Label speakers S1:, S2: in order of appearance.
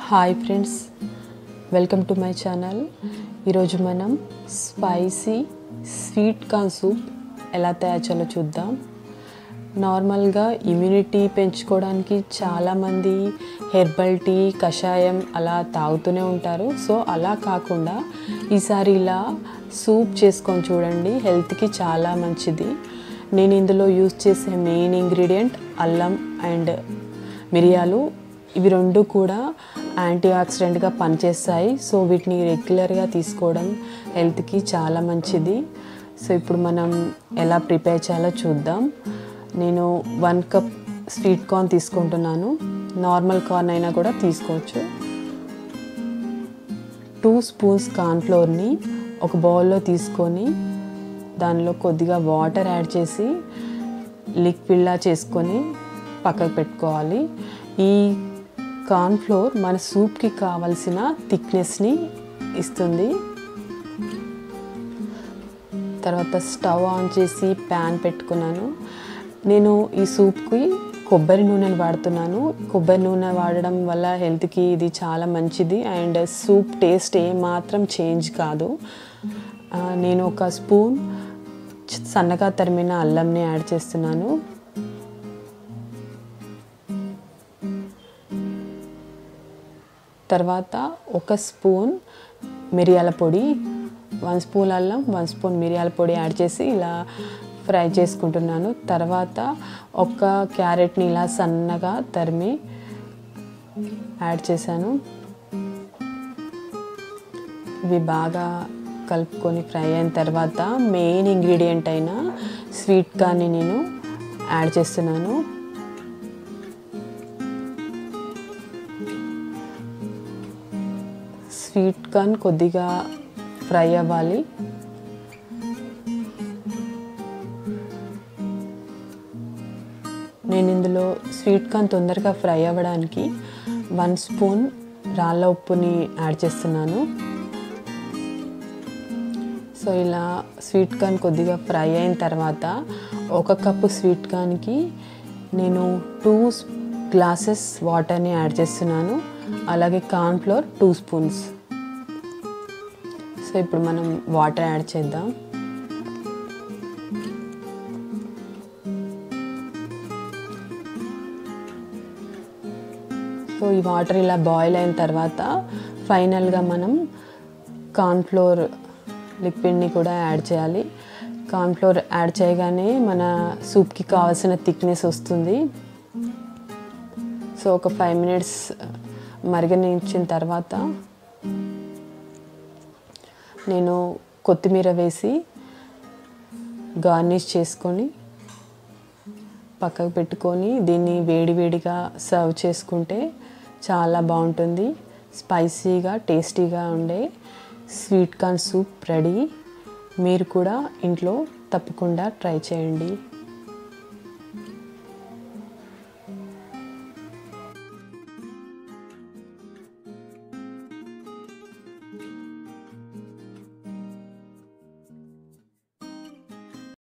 S1: hi friends welcome to my channel ఈరోజు మనం spicy sweet corn soup ఎలా తయారు చేయాలో చూద్దాం నార్మల్గా ఇమ్యూనిటీ పెంచుకోవడానికి చాలామంది హెర్బల్ టీ కషాయం అలా తాగుతూనే ఉంటారు సో అలా కాకుండా ఈసారి ఇలా సూప్ చేసుకొని చూడండి హెల్త్కి చాలా మంచిది నేను ఇందులో యూజ్ చేసే మెయిన్ ఇంగ్రీడియంట్ అల్లం అండ్ మిరియాలు ఇవి రెండు కూడా యాంటీ ఆక్సిడెంట్గా పనిచేస్తాయి సో వీటిని రెగ్యులర్గా తీసుకోవడం హెల్త్కి చాలా మంచిది సో ఇప్పుడు మనం ఎలా ప్రిపేర్ చేయాలో చూద్దాం నేను వన్ కప్ స్వీట్ కార్న్ తీసుకుంటున్నాను నార్మల్ కార్న్ అయినా కూడా తీసుకోవచ్చు టూ స్పూన్స్ కార్న్ఫ్లోర్ని ఒక బౌల్లో తీసుకొని దానిలో కొద్దిగా వాటర్ యాడ్ చేసి లిక్విడ్లా చేసుకొని పక్కకు పెట్టుకోవాలి ఈ కార్న్ఫ్లోర్ మన సూప్కి కావలసిన థిక్నెస్ని ఇస్తుంది తర్వాత స్టవ్ ఆన్ చేసి ప్యాన్ పెట్టుకున్నాను నేను ఈ సూప్కి కొబ్బరి నూనెని వాడుతున్నాను కొబ్బరి నూనె వాడడం వల్ల హెల్త్కి ఇది చాలా మంచిది అండ్ సూప్ టేస్ట్ ఏ మాత్రం చేంజ్ కాదు ఆ, నేను ఒక స్పూన్ సన్నగా తరిమిన అల్లంని యాడ్ చేస్తున్నాను తర్వాత ఒక స్పూన్ మిరియాల పొడి వన్ స్పూన్ అల్లం వన్ స్పూన్ మిరియాల పొడి యాడ్ చేసి ఇలా ఫ్రై చేసుకుంటున్నాను తర్వాత ఒక క్యారెట్ని ఇలా సన్నగా తరిమి యాడ్ చేశాను ఇవి బాగా కలుపుకొని ఫ్రై అయిన తర్వాత మెయిన్ ఇంగ్రీడియంట్ అయిన స్వీట్ కార్న్ని నేను యాడ్ చేస్తున్నాను స్వీట్ కార్న్ కొద్దిగా ఫ్రై అవ్వాలి నేను ఇందులో స్వీట్ కార్న్ తొందరగా ఫ్రై అవ్వడానికి వన్ స్పూన్ రాళ్ళ ఉప్పుని యాడ్ చేస్తున్నాను సో ఇలా స్వీట్ కార్న్ కొద్దిగా ఫ్రై అయిన తర్వాత ఒక కప్పు స్వీట్ కార్న్కి నేను టూ గ్లాసెస్ వాటర్ని యాడ్ చేస్తున్నాను అలాగే corn flour two spoons so ఇప్పుడు మనం వాటర్ యాడ్ చేద్దాం సో ఈ వాటర్ ఇలా బాయిల్ అయిన తర్వాత ఫైనల్గా మనం కార్న్ఫ్లోర్ లిక్విడ్ని కూడా యాడ్ చేయాలి కార్న్ఫ్లోర్ యాడ్ చేయగానే మన సూప్కి కావాల్సిన థిక్నెస్ వస్తుంది సో ఒక ఫైవ్ మినిట్స్ మరగనించిన తర్వాత నేను కొత్తిమీర వేసి గార్నిష్ చేసుకొని పక్కకు పెట్టుకొని దీన్ని వేడివేడిగా సర్వ్ చేసుకుంటే చాలా బాగుంటుంది స్పైసీగా టేస్టీగా ఉండే స్వీట్ కార్న్ సూప్ రెడీ మీరు కూడా ఇంట్లో తప్పకుండా ట్రై చేయండి